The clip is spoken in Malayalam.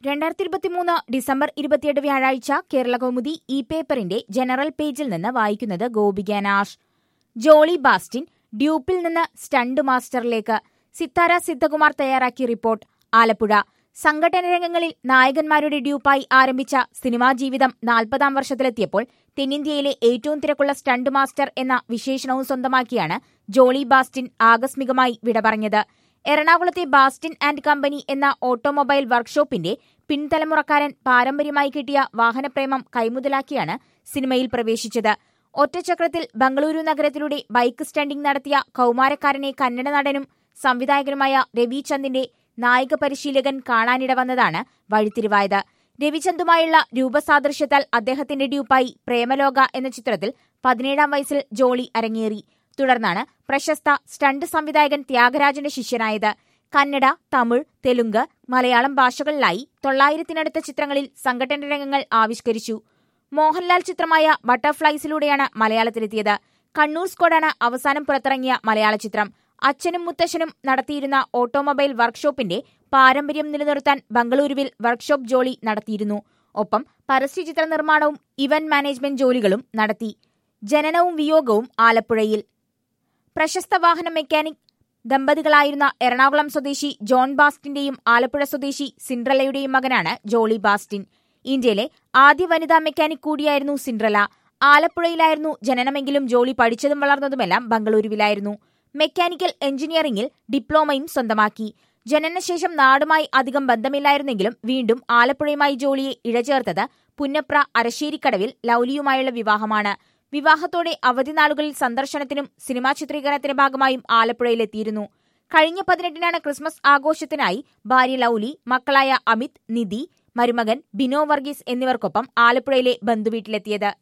രണ്ടായിരത്തി ഇരുപത്തിമൂന്ന് ഡിസംബർ ഇരുപത്തിയെട്ട് വ്യാഴാഴ്ച കേരള കൗമുദി ഇ പേപ്പറിന്റെ ജനറൽ പേജിൽ നിന്ന് വായിക്കുന്നത് ഗോപിക നാഷ് ജോളി ബാസ്റ്റിൻ ഡ്യൂപ്പിൽ നിന്ന് സ്റ്റണ്ട് മാസ്റ്ററിലേക്ക് സിത്താര സിദ്ധകുമാർ തയ്യാറാക്കിയ റിപ്പോർട്ട് ആലപ്പുഴ സംഘടന രംഗങ്ങളിൽ നായകന്മാരുടെ ഡ്യൂപ്പായി ആരംഭിച്ച സിനിമാ ജീവിതം നാൽപ്പതാം വർഷത്തിലെത്തിയപ്പോൾ തെന്നിന്ത്യയിലെ ഏറ്റവും തിരക്കുള്ള സ്റ്റണ്ട് മാസ്റ്റർ എന്ന വിശേഷണവും സ്വന്തമാക്കിയാണ് ജോളി ബാസ്റ്റിൻ ആകസ്മികമായി വിട പറഞ്ഞത് എറണാകുളത്തെ ബാസ്റ്റിൻ ആൻഡ് കമ്പനി എന്ന ഓട്ടോമൊബൈൽ വർക്ക്ഷോപ്പിന്റെ പിൻതലമുറക്കാരൻ പാരമ്പര്യമായി കിട്ടിയ വാഹനപ്രേമം കൈമുതലാക്കിയാണ് സിനിമയിൽ പ്രവേശിച്ചത് ഒറ്റച്ചക്രത്തിൽ ബംഗളൂരു നഗരത്തിലൂടെ ബൈക്ക് സ്റ്റണ്ടിംഗ് നടത്തിയ കൌമാരക്കാരനെ കന്നഡ നടനും സംവിധായകനുമായ രവിചന്ദിന്റെ നായിക പരിശീലകൻ കാണാനിട വന്നതാണ് വഴിത്തിരിവായത് രവിചന്ദുമായുള്ള രൂപസാദൃശ്യത്താൽ അദ്ദേഹത്തിന്റെ ഡ്യൂപ്പായി പ്രേമലോക എന്ന ചിത്രത്തിൽ പതിനേഴാം വയസ്സിൽ ജോളി അരങ്ങേറി തുടർന്നാണ് പ്രശസ്ത സ്റ്റണ്ട് സംവിധായകൻ ത്യാഗരാജന്റെ ശിഷ്യനായത് കന്നഡ തമിഴ് തെലുങ്ക് മലയാളം ഭാഷകളിലായി തൊള്ളായിരത്തിനടുത്ത ചിത്രങ്ങളിൽ സംഘടന രംഗങ്ങൾ ആവിഷ്കരിച്ചു മോഹൻലാൽ ചിത്രമായ ബട്ടർഫ്ലൈസിലൂടെയാണ് മലയാളത്തിലെത്തിയത് കണ്ണൂർ സ്ക്വാഡാണ് അവസാനം പുറത്തിറങ്ങിയ മലയാള ചിത്രം അച്ഛനും മുത്തശ്ശനും നടത്തിയിരുന്ന ഓട്ടോമൊബൈൽ വർക്ക്ഷോപ്പിന്റെ പാരമ്പര്യം നിലനിർത്താൻ ബംഗളൂരുവിൽ വർക്ക്ഷോപ്പ് ജോലി നടത്തിയിരുന്നു ഒപ്പം പരസ്യചിത്ര നിർമ്മാണവും ഇവന്റ് മാനേജ്മെന്റ് ജോലികളും നടത്തി ജനനവും വിയോഗവും ആലപ്പുഴയിൽ പ്രശസ്ത വാഹന മെക്കാനിക് ദമ്പതികളായിരുന്ന എറണാകുളം സ്വദേശി ജോൺ ബാസ്റ്റിന്റെയും ആലപ്പുഴ സ്വദേശി സിൻഡ്രലയുടെയും മകനാണ് ജോളി ബാസ്റ്റിൻ ഇന്ത്യയിലെ ആദ്യ വനിതാ മെക്കാനിക് കൂടിയായിരുന്നു സിൻഡ്രല ആലപ്പുഴയിലായിരുന്നു ജനനമെങ്കിലും ജോളി പഠിച്ചതും വളർന്നതുമെല്ലാം ബംഗളൂരുവിലായിരുന്നു മെക്കാനിക്കൽ എഞ്ചിനീയറിംഗിൽ ഡിപ്ലോമയും സ്വന്തമാക്കി ജനനശേഷം നാടുമായി അധികം ബന്ധമില്ലായിരുന്നെങ്കിലും വീണ്ടും ആലപ്പുഴയുമായി ജോളിയെ ഇഴചേർത്തത് പുന്നപ്ര അരശ്ശേരിക്കടവിൽ ലൌലിയുമായുള്ള വിവാഹമാണ് വിവാഹത്തോടെ അവധി നാളുകളിൽ സന്ദർശനത്തിനും സിനിമാ ചിത്രീകരണത്തിന്റെ ഭാഗമായും ആലപ്പുഴയിലെത്തിയിരുന്നു കഴിഞ്ഞ പതിനെട്ടിനാണ് ക്രിസ്മസ് ആഘോഷത്തിനായി ഭാര്യ ലൌലി മക്കളായ അമിത് നിധി മരുമകൻ ബിനോ വർഗീസ് എന്നിവർക്കൊപ്പം ആലപ്പുഴയിലെ ബന്ധുവീട്ടിലെത്തിയത്